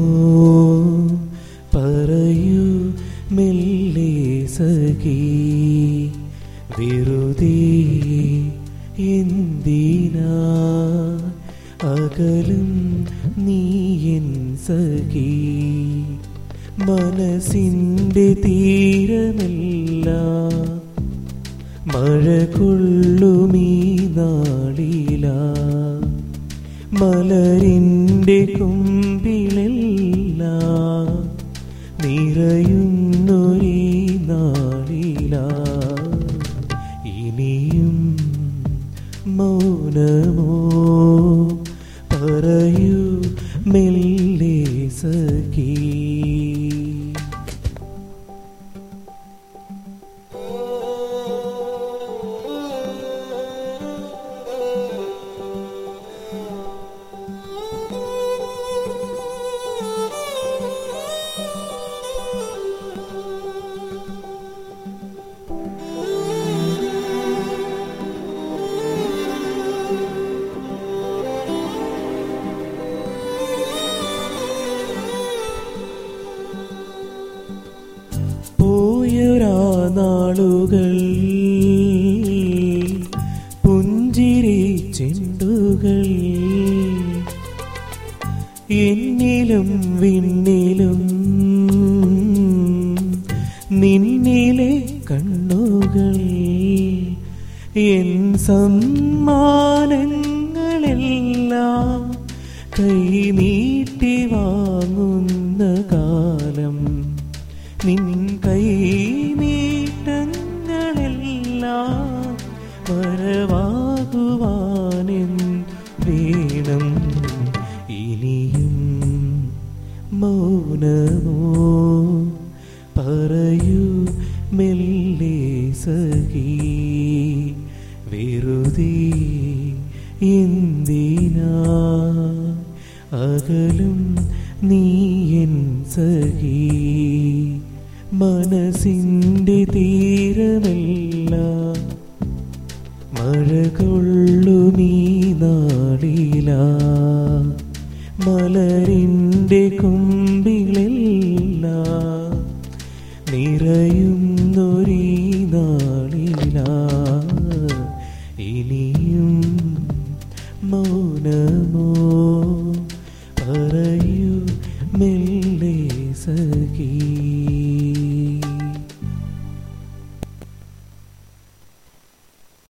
പറയൂ മെല്ലെ സഖി വെറുതെ എന്തിനാ അകലും നീയൻ സഖി മനസ്സിൻ്റെ തീരമല്ല മഴ കൊള്ളുമീ നാളില മലരിൻ്റെ കുമ്പിളെല്ല നിറയുന്നൊരീ നാളില ഇനിയും മൗനമോ പറയൂ മെല്ലെ സഖീ പോയൊരാ നാളുകൾ പുഞ്ചിരി ചെണ്ടുകൾ എന്നിലും വിണ്ണിലും നിന്നിലെ കണ്ണുകൾ എൻ സമ്മാനങ്ങളെല്ലാം കൈനീട്ടി വാങ്ങുന്ന കാലം നിൻ കൈനീട്ടങ്ങളെല്ലാം വരവാകുവാനെൻ വേണം ഇനിയും മൗനമോ പറയൂ മെല്ലെ സഖി വെറുതെ എന്തിനാ അകലും നീയൻ സഖി മനസ്സിൻ്റെ തീരമല്ല മഴ കൊള്ളുമീ നാളില മലരിൻ്റെ കുമ്പിളെല്ല നിറയുന്നൊരീ നാളില ഇനിയും മൗനമോ പറയൂ മെല്ലെ സഖീ